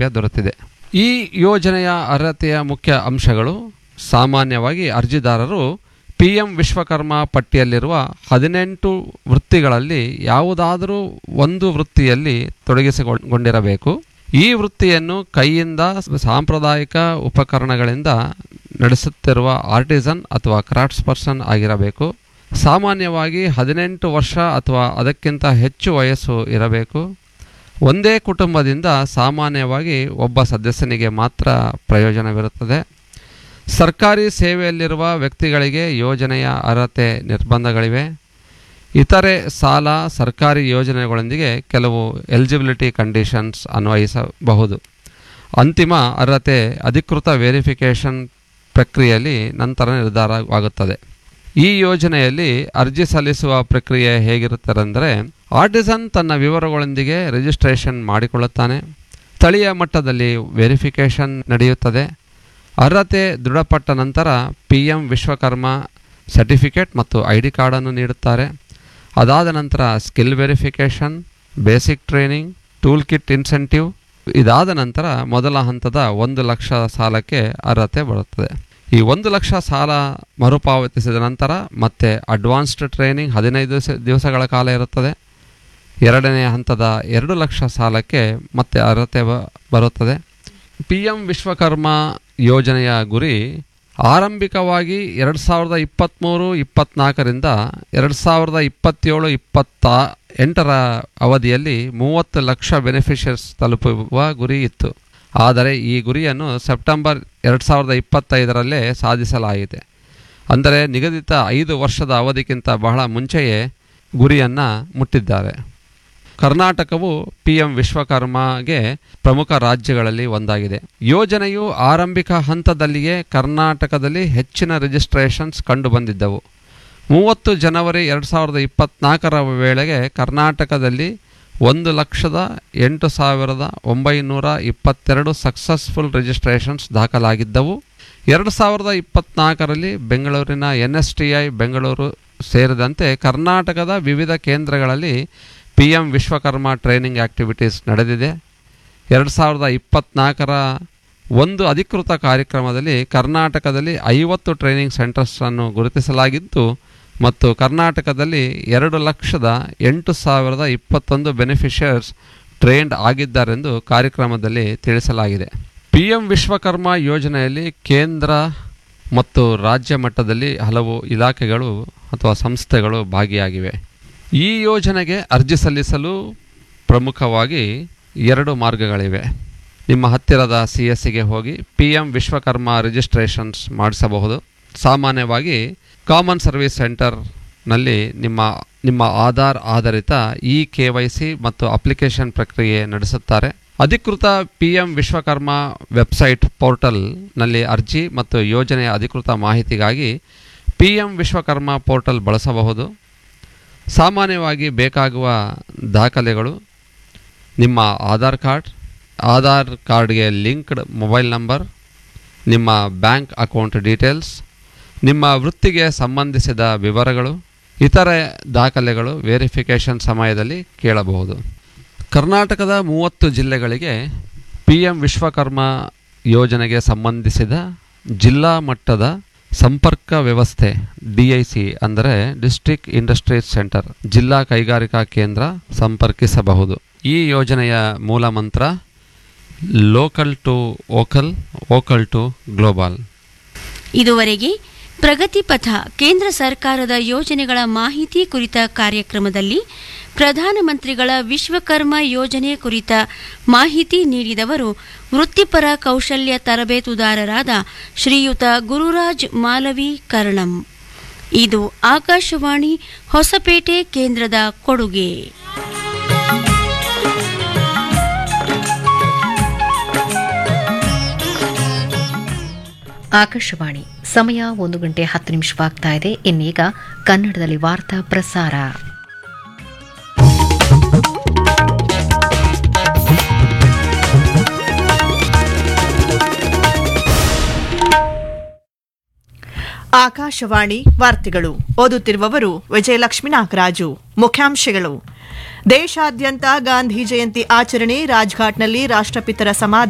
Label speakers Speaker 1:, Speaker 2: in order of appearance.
Speaker 1: ಸೌಲಭ್ಯ ದೊರೆತಿದೆ ಈ ಯೋಜನೆಯ ಅರ್ಹತೆಯ ಮುಖ್ಯ ಅಂಶಗಳು ಸಾಮಾನ್ಯವಾಗಿ ಅರ್ಜಿದಾರರು ಪಿ ಎಂ ವಿಶ್ವಕರ್ಮ ಪಟ್ಟಿಯಲ್ಲಿರುವ ಹದಿನೆಂಟು ವೃತ್ತಿಗಳಲ್ಲಿ ಯಾವುದಾದರೂ ಒಂದು ವೃತ್ತಿಯಲ್ಲಿ ತೊಡಗಿಸಿಕೊಂಡಿರಬೇಕು ಈ ವೃತ್ತಿಯನ್ನು ಕೈಯಿಂದ ಸಾಂಪ್ರದಾಯಿಕ ಉಪಕರಣಗಳಿಂದ ನಡೆಸುತ್ತಿರುವ ಆರ್ಟಿಸನ್ ಅಥವಾ ಕ್ರಾಫ್ಟ್ಸ್ ಪರ್ಸನ್ ಆಗಿರಬೇಕು ಸಾಮಾನ್ಯವಾಗಿ ಹದಿನೆಂಟು ವರ್ಷ ಅಥವಾ ಅದಕ್ಕಿಂತ ಹೆಚ್ಚು ವಯಸ್ಸು ಇರಬೇಕು ಒಂದೇ ಕುಟುಂಬದಿಂದ ಸಾಮಾನ್ಯವಾಗಿ ಒಬ್ಬ ಸದಸ್ಯನಿಗೆ ಮಾತ್ರ ಪ್ರಯೋಜನವಿರುತ್ತದೆ ಸರ್ಕಾರಿ ಸೇವೆಯಲ್ಲಿರುವ ವ್ಯಕ್ತಿಗಳಿಗೆ ಯೋಜನೆಯ ಅರ್ಹತೆ ನಿರ್ಬಂಧಗಳಿವೆ ಇತರೆ ಸಾಲ ಸರ್ಕಾರಿ ಯೋಜನೆಗಳೊಂದಿಗೆ ಕೆಲವು ಎಲಿಜಿಬಿಲಿಟಿ ಕಂಡೀಷನ್ಸ್ ಅನ್ವಯಿಸಬಹುದು ಅಂತಿಮ ಅರ್ಹತೆ ಅಧಿಕೃತ ವೆರಿಫಿಕೇಷನ್ ಪ್ರಕ್ರಿಯೆಯಲ್ಲಿ ನಂತರ ನಿರ್ಧಾರವಾಗುತ್ತದೆ ಈ ಯೋಜನೆಯಲ್ಲಿ ಅರ್ಜಿ ಸಲ್ಲಿಸುವ ಪ್ರಕ್ರಿಯೆ ಹೇಗಿರುತ್ತದೆ ಆರ್ಟಿಸನ್ ತನ್ನ ವಿವರಗಳೊಂದಿಗೆ ರಿಜಿಸ್ಟ್ರೇಷನ್ ಮಾಡಿಕೊಳ್ಳುತ್ತಾನೆ ಸ್ಥಳೀಯ ಮಟ್ಟದಲ್ಲಿ ವೆರಿಫಿಕೇಷನ್ ನಡೆಯುತ್ತದೆ ಅರ್ಹತೆ ದೃಢಪಟ್ಟ ನಂತರ ಪಿ ಎಂ ವಿಶ್ವಕರ್ಮ ಸರ್ಟಿಫಿಕೇಟ್ ಮತ್ತು ಐ ಡಿ ಕಾರ್ಡನ್ನು ನೀಡುತ್ತಾರೆ ಅದಾದ ನಂತರ skill verification basic training tool kit incentive ಇದಾದ ನಂತರ ಮೊದಲ ಹಂತದ ಒಂದು ಲಕ್ಷ ಸಾಲಕ್ಕೆ ಅರ್ಹತೆ ಬರುತ್ತದೆ ಈ ಒಂದು ಲಕ್ಷ ಸಾಲ ಮರುಪಾವತಿಸಿದ ನಂತರ ಮತ್ತೆ ಅಡ್ವಾನ್ಸ್ಡ್ ಟ್ರೈನಿಂಗ್ ಹದಿನೈದು ದಿವಸ ದಿವಸಗಳ ಕಾಲ ಇರುತ್ತದೆ ಎರಡನೇ ಹಂತದ ಎರಡು ಲಕ್ಷ ಸಾಲಕ್ಕೆ ಮತ್ತೆ ಅರ್ಹತೆ ಬ- ಬರುತ್ತದೆ ಪಿ ಎಂ ವಿಶ್ವಕರ್ಮ ಯೋಜನೆಯ ಗುರಿ ಆರಂಭಿಕವಾಗಿ ಎರಡು ಸಾವಿರದ ಇಪ್ಪತ್ತ್ಮೂರು ಇಪ್ಪತ್ತ್ನಾಲ್ಕರಿಂದ ಎರಡು ಸಾವಿರದ ಇಪ್ಪತ್ತೇಳು ಇಪ್ಪತ್ತ ಎಂಟರ ಅವಧಿಯಲ್ಲಿ ಮೂವತ್ತು ಲಕ್ಷ ಬೆನಿಫಿಷರ್ಸ್ ತಲುಪುವ ಗುರಿ ಇತ್ತು ಆದರೆ ಈ ಗುರಿಯನ್ನು ಸೆಪ್ಟೆಂಬರ್ ಎರಡು ಸಾವಿರದ ಇಪ್ಪತ್ತೈದರಲ್ಲೇ ಸಾಧಿಸಲಾಗಿದೆ ಅಂದರೆ ನಿಗದಿತ ಐದು ವರ್ಷದ ಅವಧಿಗಿಂತ ಬಹಳ ಮುಂಚೆಯೇ ಗುರಿಯನ್ನು ಮುಟ್ಟಿದ್ದಾರೆ ಕರ್ನಾಟಕವು ಪಿ ಎಂ ವಿಶ್ವಕರ್ಮಗೆ ಪ್ರಮುಖ ರಾಜ್ಯಗಳಲ್ಲಿ ಒಂದಾಗಿದೆ ಯೋಜನೆಯು ಆರಂಭಿಕ ಹಂತದಲ್ಲಿಯೇ ಕರ್ನಾಟಕದಲ್ಲಿ ಹೆಚ್ಚಿನ ರಿಜಿಸ್ಟ್ರೇಷನ್ಸ್ ಕಂಡುಬಂದಿದ್ದವು ಮೂವತ್ತು ಜನವರಿ ಎರಡು ಸಾವಿರದ ಇಪ್ಪತ್ತ್ನಾಲ್ಕರ ವೇಳೆಗೆ ಕರ್ನಾಟಕದಲ್ಲಿ ಒಂದು ಲಕ್ಷದ ಎಂಟು ಸಾವಿರದ ಒಂಬೈನೂರ ಇಪ್ಪತ್ತೆರಡು ಸಕ್ಸಸ್ಫುಲ್ ರಿಜಿಸ್ಟ್ರೇಷನ್ಸ್ ದಾಖಲಾಗಿದ್ದವು ಎರಡು ಸಾವಿರದ ಇಪ್ಪತ್ತ್ನಾಲ್ಕರಲ್ಲಿ ಬೆಂಗಳೂರಿನ N S T I Bengaluru ಸೇರಿದಂತೆ ಕರ್ನಾಟಕದ ವಿವಿಧ ಕೇಂದ್ರಗಳಲ್ಲಿ P M Vishwakarma training activities ನಡೆದಿದೆ ಎರಡು ಸಾವಿರದ ಇಪ್ಪತ್ತ್ನಾಲ್ಕರ ಒಂದು ಅಧಿಕೃತ ಕಾರ್ಯಕ್ರಮದಲ್ಲಿ ಕರ್ನಾಟಕದಲ್ಲಿ ಐವತ್ತು ಟ್ರೈನಿಂಗ್ ಸೆಂಟರ್ಸನ್ನು ಗುರುತಿಸಲಾಗಿದ್ದು ಮತ್ತು ಕರ್ನಾಟಕದಲ್ಲಿ ಎರಡು ಲಕ್ಷದ ಎಂಟು ಸಾವಿರದ ಇಪ್ಪತ್ತೊಂದು ಬೆನಿಫಿಷಿಯರ್ಸ್ ಟ್ರೈನ್ಡ್ ಆಗಿದ್ದಾರೆಂದು ಕಾರ್ಯಕ್ರಮದಲ್ಲಿ ತಿಳಿಸಲಾಗಿದೆ ಪಿ ಎಂ ವಿಶ್ವಕರ್ಮ ಯೋಜನೆಯಲ್ಲಿ ಕೇಂದ್ರ ಮತ್ತು ರಾಜ್ಯ ಮಟ್ಟದಲ್ಲಿ ಹಲವು ಇಲಾಖೆಗಳು ಅಥವಾ ಸಂಸ್ಥೆಗಳು ಭಾಗಿಯಾಗಿವೆ ಈ ಯೋಜನೆಗೆ ಅರ್ಜಿ ಸಲ್ಲಿಸಲು ಪ್ರಮುಖವಾಗಿ ಎರಡು ಮಾರ್ಗಗಳಿವೆ ನಿಮ್ಮ ಹತ್ತಿರದ ಸಿ ಎಸ್ ಸಿಗೆ ಹೋಗಿ ಪಿ ಎಂ ವಿಶ್ವಕರ್ಮ ರಿಜಿಸ್ಟ್ರೇಷನ್ಸ್ ಮಾಡಿಸಬಹುದು ಸಾಮಾನ್ಯವಾಗಿ ಕಾಮನ್ ಸರ್ವಿಸ್ ಸೆಂಟರ್ನಲ್ಲಿ ನಿಮ್ಮ ನಿಮ್ಮ ಆಧಾರ್ ಆಧಾರಿತ ಇ ಕೆ ವೈ ಸಿ ಮತ್ತು ಅಪ್ಲಿಕೇಶನ್ ಪ್ರಕ್ರಿಯೆ ನಡೆಸುತ್ತಾರೆ ಅಧಿಕೃತ ಪಿ ಎಂ ವಿಶ್ವಕರ್ಮ ವೆಬ್ಸೈಟ್ ಪೋರ್ಟಲ್ನಲ್ಲಿ ಅರ್ಜಿ ಮತ್ತು ಯೋಜನೆಯ ಅಧಿಕೃತ ಮಾಹಿತಿಗಾಗಿ ಪಿ ಎಂ ವಿಶ್ವಕರ್ಮ ಪೋರ್ಟಲ್ ಬಳಸಬಹುದು ಸಾಮಾನ್ಯವಾಗಿ ಬೇಕಾಗುವ ದಾಖಲೆಗಳು ನಿಮ್ಮ ಆಧಾರ್ ಕಾರ್ಡ್ ಆಧಾರ್ ಕಾರ್ಡ್ಗೆ ಲಿಂಕ್ಡ್ ಮೊಬೈಲ್ ನಂಬರ್ ನಿಮ್ಮ ಬ್ಯಾಂಕ್ ಅಕೌಂಟ್ ಡೀಟೇಲ್ಸ್ ನಿಮ್ಮ ವೃತ್ತಿಗೆ ಸಂಬಂಧಿಸಿದ ವಿವರಗಳು ಇತರೆ ದಾಖಲೆಗಳು ವೆರಿಫಿಕೇಷನ್ ಸಮಯದಲ್ಲಿ ಕೇಳಬಹುದು ಕರ್ನಾಟಕದ ಮೂವತ್ತು ಜಿಲ್ಲೆಗಳಿಗೆ ಪಿ ಎಂ ವಿಶ್ವಕರ್ಮ ಯೋಜನೆಗೆ ಸಂಬಂಧಿಸಿದ ಜಿಲ್ಲಾ ಮಟ್ಟದ ಸಂಪರ್ಕ ವ್ಯವಸ್ಥೆ ಡಿ ಐ ಸಿ ಅಂದರೆ ಡಿಸ್ಟ್ರಿಕ್ಟ್ ಇಂಡಸ್ಟ್ರೀಸ್ ಸೆಂಟರ್ ಜಿಲ್ಲಾ ಕೈಗಾರಿಕಾ ಕೇಂದ್ರ ಸಂಪರ್ಕಿಸಬಹುದು ಈ ಯೋಜನೆಯ ಮೂಲ ಮಂತ್ರ local to vocal vocal to global
Speaker 2: ಇದುವರೆಗೆ ಪ್ರಗತಿ ಪಥ ಕೇಂದ್ರ ಸರ್ಕಾರದ ಯೋಜನೆಗಳ ಮಾಹಿತಿ ಕುರಿತ ಕಾರ್ಯಕ್ರಮದಲ್ಲಿ ಪ್ರಧಾನಮಂತ್ರಿಗಳ ವಿಶ್ವಕರ್ಮ ಯೋಜನೆ ಕುರಿತ ಮಾಹಿತಿ ನೀಡಿದವರು ವೃತ್ತಿಪರ ಕೌಶಲ್ಯ ತರಬೇತುದಾರರಾದ ಶ್ರೀಯುತ ಗುರುರಾಜ್ ಮಾಲವಿ ಕರ್ಣಂ ಇದು ಆಕಾಶವಾಣಿ ಹೊಸಪೇಟೆ ಕೇಂದ್ರದ ಕೊಡುಗೆ
Speaker 3: ಆಕಾಶವಾಣಿ ಸಮಯ ಒಂದು ಗಂಟೆ ಹತ್ತು ನಿಮಿಷವಾಗ್ತಾ ಇದೆ ಇನ್ನೀಗ ಕನ್ನಡದಲ್ಲಿ ವಾರ್ತಾ ಪ್ರಸಾರ
Speaker 4: ಆಕಾಶವಾಣಿ ವಾರ್ತೆಗಳು ಓದುತ್ತಿರುವವರು ವಿಜಯಲಕ್ಷ್ಮಿ ನಾಗರಾಜು ಮುಖ್ಯಾಂಶಗಳು ದೇಶಾದ್ಯಂತ ಗಾಂಧಿ ಜಯಂತಿ ಆಚರಣೆ ರಾಜ್ಘಾಟ್ನಲ್ಲಿ ರಾಷ್ಟ್ರಪಿತರ ಸಮಾಧಿ